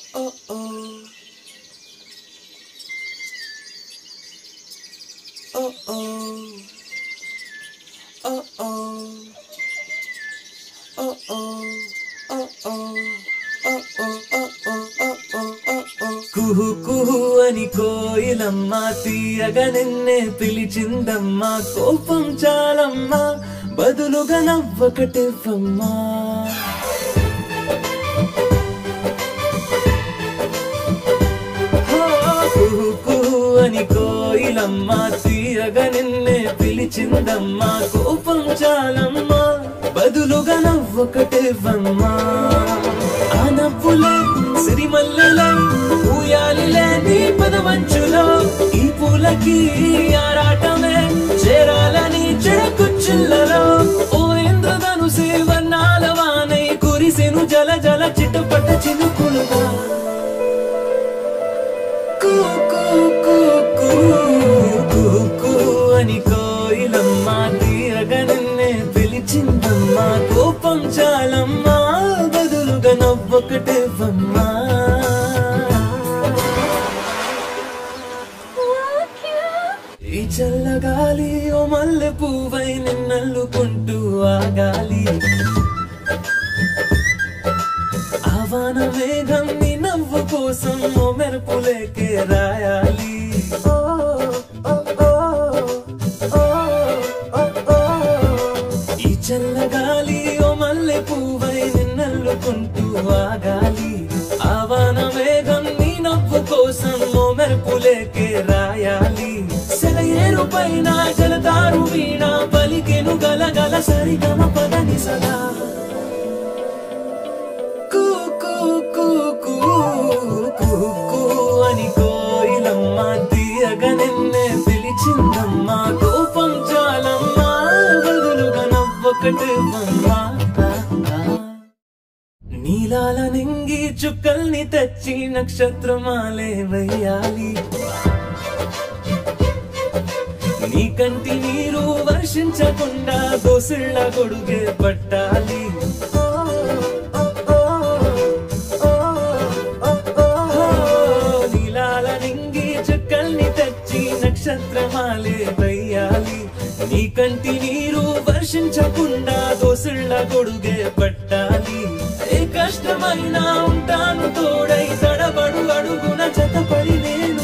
oh oh. Oh oh. Oh oh. Oh oh. Oh oh. Oh oh. Oh oh. Oh oh. Oh oh. కుహు కుహు అని కోయిలమ్మ తీయగా నిన్నే పిలిచిందమ్మా కోపం చాలమ్మా బదులుగా నవ్వకటివ్వమ్మా కుహు కుహు అని కోయిలమ్మ తీయగా నిన్నే పిలిచిందమ్మా కోపం చాలమ్మా బదులుగా నవ్వొకటేవమ్మా ఆ నవ్వులే సిరిమల్లెలే ఊయాలిలే నీ పదవంచులో ఈ పూలకి ఆరాటమే చేరాలని చెడకుచ్చిల్లలో ఓ ఇంద్రధనుసే వర్ణాల వానై కురిసెను జల జల చిటపట చినుకులుగా కూ కూ కూ కూ కూ కూ అని కోయిలమ్మ తీయగా నిన్నే పిలిచిందమ్మా కోపం చాలమ్మా బదులుగా నవ్వొకటేవమ్మా ఈ చల్లగాలి ఓ మల్లె పువ్వై నిన్నల్లుకుంటూ ఆగాలి ఆవాన వేగం నీ నవ్వు కోసం ఓ మెరుపులేకే రాయాలి ఓ, ఓ, ఓ, ఓ, ఓ, ఓ. ఈ చల్లగాలి ఓ మల్లె పువ్వై నిన్నల్లుకుంటూ ఆగాలి ఆవాన వేగం నీ నవ్వు కోసం ఓ మెరుపులేకే రాయాలి సెలయేరు పైన జలతారు వీణ పలికెను గలగల సరిగమ పదని సదా కూ కూ కూ కూ కూ కూ అని కోయిలమ్మ తీయగా నిన్నే పిలిచిందమ్మా కోపం చాలమ్మా బదులుగా నవ్వొకటివమ్మా నీలాల నింగి చుక్కల్ని తెచ్చి నక్షత్రమాలే వెయ్యాలి నీ కంటి నీరు వర్షించకుండా దోసిళ్ళ గొడుగే పట్టాలి నీలాల నింగి చుక్కల్ని తెచ్చి నక్షత్రమాలే వెయ్యాలి నీ కంటి నీరు వర్షించకుండా దోసిళ్ళ గొడుగే పట్టాలి ఏ కష్టమైనా ఉంటాను తోడై తడబడు అడుగున జతపడి నేను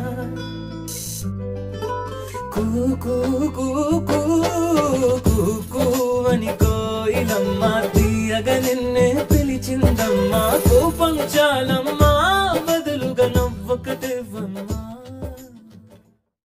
కూ కూ కూ కూ కూ కూ అని కోయిలమ్మ తీయగా నిన్నే పిలిచిందమ్మా కోపం చాలమ్మా